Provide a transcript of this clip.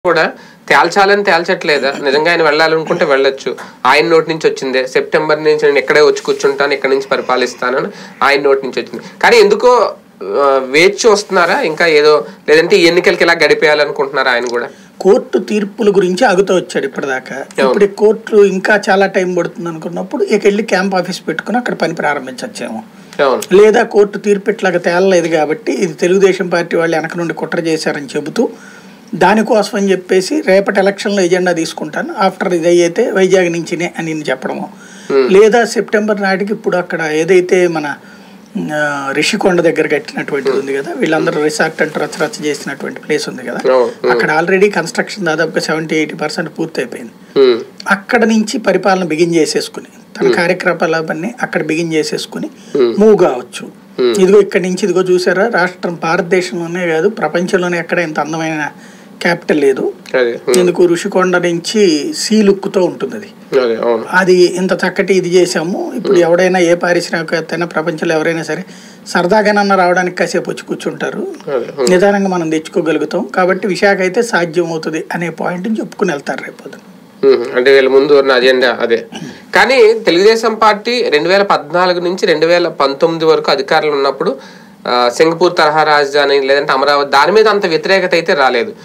కూడా తేల్చాలని తేల్చట్లేదా నిజంగా ఆయన వెళ్ళాలనుకుంటే వెళ్ళొచ్చు ఆయన నోటి నుంచి వచ్చిందే సెప్టెంబర్ నుంచి నేను ఇక్కడే వచ్చి కూర్చుంటాను ఇక్కడ నుంచి పరిపాలిస్తానని ఆయన నోటి నుంచి వచ్చింది కానీ ఎందుకో ఆ, వేచి వస్తున్నారా ఇంకా ఏదో లేదంటే ఈ ఎన్నికలకి ఇలా గడిపేయాలనుకుంటున్నారా ఆయన కూడా కోర్టు తీర్పుల గురించి ఆగుతూ వచ్చాడు ఇప్పటిదాకా ఇప్పుడు ఈ కోర్టు ఇంకా చాలా టైం పడుతుంది అనుకున్నప్పుడు ఇక వెళ్ళి క్యాంప్ ఆఫీస్ పెట్టుకుని అక్కడ పని ప్రారంభించచ్చేమో అవును లేదా కోర్టు తీర్పు ఇట్లాగా తేలలేదు కాబట్టి ఇది తెలుగుదేశం పార్టీ వాళ్ళు వెనక నుండి కుట్ర చేశారని చెబుతూ దానికోసం అని చెప్పేసి రేపటి ఎలక్షన్లో ఎజెండా తీసుకుంటాను ఆఫ్టర్ ఇది అయితే వైజాగ్ నుంచినే అని నేను చెప్పడము లేదా సెప్టెంబర్ నాటికి ఇప్పుడు అక్కడ ఏదైతే మన ఆ, రిషికొండ దగ్గర కట్టినటువంటిది ఉంది కదా వీళ్ళందరూ రిసార్ట్ అంటూ రచ్చ రచ్చ చేసినటువంటి ప్లేస్ ఉంది కదా అవును అక్కడ ఆల్రెడీ కన్స్ట్రక్షన్ దాదాపుగా సెవెంటీ ఎయిటీ పర్సెంట్ పూర్తయిపోయింది ఉమ్, అక్కడ నుంచి పరిపాలన బిగిన్ చేసేసుకుని తన కార్యకలాపాలన్నీ అక్కడ బిగిన్ చేసేసుకుని మూవ్ కావచ్చు ఇదిగో ఇక్కడ నుంచి ఇదిగో చూసారా రాష్ట్రం భారతదేశంలోనే కాదు ప్రపంచంలోనే ఎక్కడ ఇంత అందమైన క్యాపిటల్ లేదు అదే ఉమ్, ఎందుకు ఋషికొండ నుంచి సీ లుక్తో ఉంటుంది అది అదే అవును అది ఇంత చక్కటి ఇది చేసాము ఇప్పుడు ఎవడైనా ఏ పారిశ్రామికవేత్త అయినా ప్రపంచంలో ఎవరైనా సరే సరదాగానన్నా రావడానికి కాసేపు వచ్చి కూర్చుంటారు అదే నిదానంగా మనం తెచ్చుకోగలుగుతాం కాబట్టి విశాఖ అయితే సాధ్యం అవుతుంది అనే పాయింట్ని చెప్పుకుని వెళ్తారు రేపు పొద్దున. ఉమ్, అంటే వీళ్ళ ముందు ఉన్న అజెండా అదే కానీ తెలుగుదేశం పార్టీ రెండు వేల పద్నాలుగు నుంచి రెండు వేల పంతొమ్మిది వరకు అధికారులు ఉన్నప్పుడు ఆ, సింగపూర్ తరహా రాజధాని లేదంటే అమరావతి దాని మీద అంత వ్యతిరేకత అయితే రాలేదు